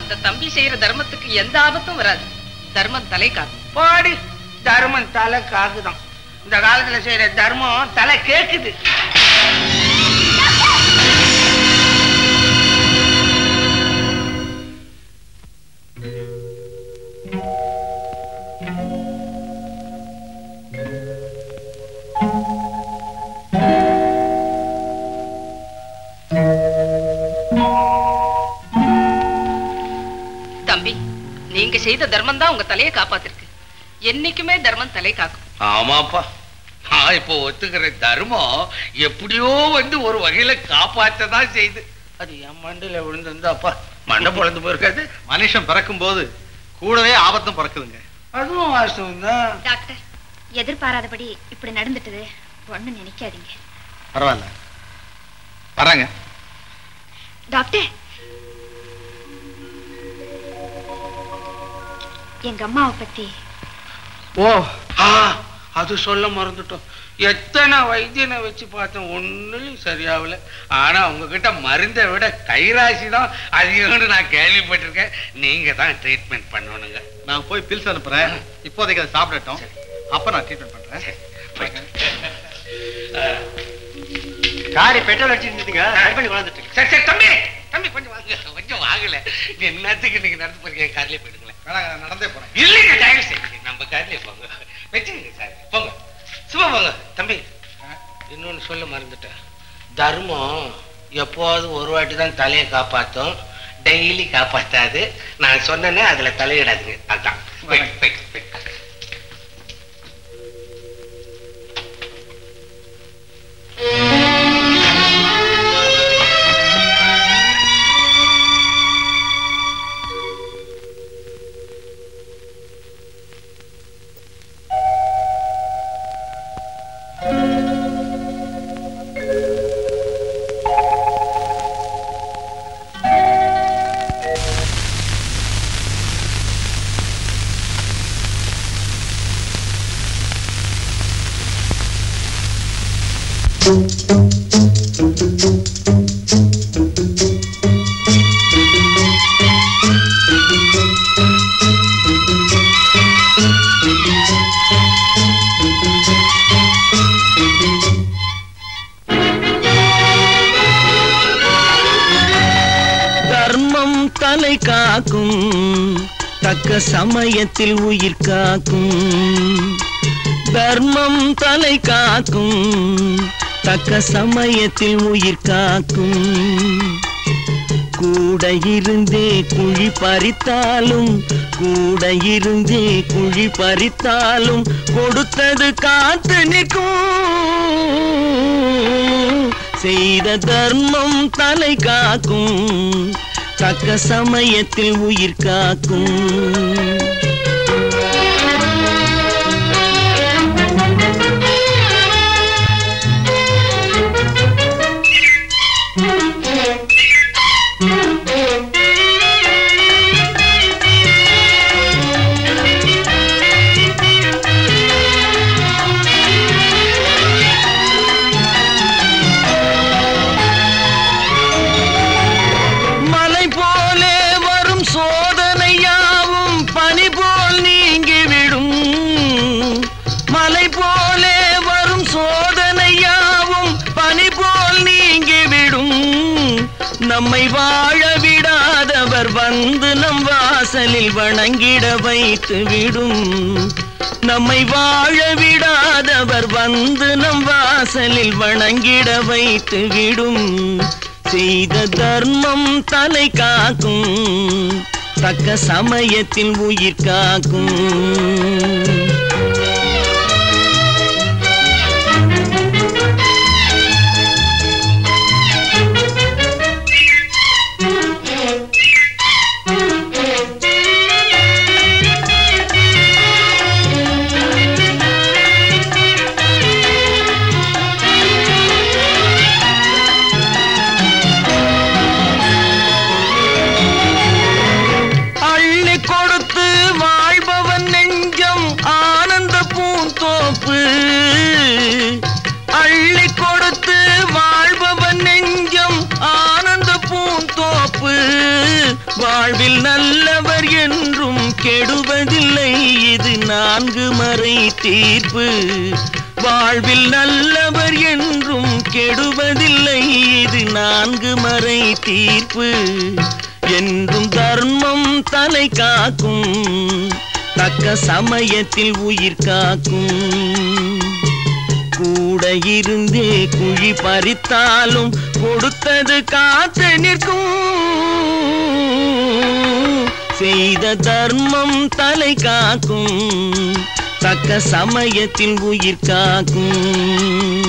அந்த தம்பி செய்யற தர்மத்துக்கு எந்த ஆபத்தும் வராது தர்மம் தலை காக்கும் பாடி தர்மம் தலை காக்குதான் இந்த காலத்துல செய்யற தர்மம் தலை கேக்குது தம்பி நீங்க செய்த தர்மம் தான் உங்க தலையை காப்பாத்திருக்கு என்னைக்குமே தர்மம் தலை காக்கும் ஆமாப்பா நான் இப்போ ஒத்துக்கிற தர்மம் எப்படியோ வந்து ஒரு வகையில காப்பாற்றதான் செய்து அது என் மண்டையில விழுந்திருந்தாப்பா மண்டை பொழந்து போயிருக்காது மனுஷன் பிறக்கும் போது கூடவே ஆபத்தும் பிறக்குதுங்க அதுவும் வாஸ்தவம் தான் டாக்டர் எதிர்பாராதபடி இப்படி நடந்துட்டது ஒண்ணு நினைக்காதீங்க பரவாயில்ல வராங்க டாக்டர் எங்க அம்மாவை பத்தி ஓ ஆ அது சொல்ல மறந்துட்டோம் எத்தனை வைத்தியனை வச்சு பார்த்தோம் ஒண்ணுலயும் சரியாகல ஆனா உங்ககிட்ட மருந்தை விட கைராசி தான் அதிகம்னு நான் கேள்விப்பட்டிருக்கேன் நீங்க தான் ட்ரீட்மெண்ட் பண்ணணுங்க நான் போய் பில்ஸ் அனுப்புறேன் இப்போதைக்கு அதை சாப்பிடட்டும் அப்ப நான் ட்ரீட்மெண்ட் பண்றேன் காரி பெட்ரோல் அடிச்சிருந்தீங்க பண்ணி வளர்ந்துட்டு சரி சரி தம்பி தம்பி கொஞ்சம் வாங்க கொஞ்சம் வாங்கல என்னத்துக்கு நீங்க நடந்து போறீங்க கார்லயே போயிடுங்களேன் வேணாங்க, நான் நடந்தே போறேன் இல்லைங்க தயவு செய்யுங்க நம்ம கார்லயே போங்க வச்சுக்கங்க சார் போங்க சும்மா போங்க தம்பி இன்னொன்னு சொல்ல மறந்துட்டேன் தர்மம் எப்போது ஒரு வாட்டி தான் தலையை காப்பாத்தும் டெய்லி காப்பாத்தாது நான் சொன்னேனே அதுல தலையிடாதுங்க அதான் போயிட்டு, போயிட்டு, போயிட்டு. தர்மம் தலை காக்கும் தக்க சமயத்தில் உயிர் காக்கும் தர்மம் தலை காக்கும் தக்க சமயத்தில் உயிர் காக்கும் கூட இருந்தே குழி பறித்தாலும் கூட இருந்தே குழி பறித்தாலும் கொடுத்தது காத்து நிற்கும் செய்த தர்மம் தலை காக்கும் தக்க சமயத்தில் உயிர் காக்கும் மலை போலே வரும் சோதனையாவும் பனி போல் நீங்கிவிடும் மலை போலே வரும் சோதனையாவும் பனி போல் நீங்கிவிடும் நம்மை வாழ விடாதவர் வந்து நம் வாசலில் வணங்கிட வைத்து விடும் நம்மை வாழ விடாதவர் வந்து நம் வாசலில் வணங்கிட வைத்து விடும் செய்த தர்மம் தலை காக்கும் தக்க சமயத்தில் உயிர் காக்கும் அள்ளி கொடுத்து வாழ்பவன் நெஞ்சம் ஆற வாழ்வில் நல்லவர் என்றும் கெடுவதில்லை இது நான்கு மறை தீர்ப்பு வாழ்வில் நல்லவர் என்றும் கெடுவதில்லை இது நான்கு மறை தீர்ப்பு என்றும் தர்மம் தலை காக்கும் தக்க சமயத்தில் உயிர் காக்கும் கூட இருந்தே குழி பறித்தாலும் கொடுத்தது காத்து நிற்கும் செய்த தர்மம் தலை காக்கும் தக்க சமயத்தில் உயிர் காக்கும்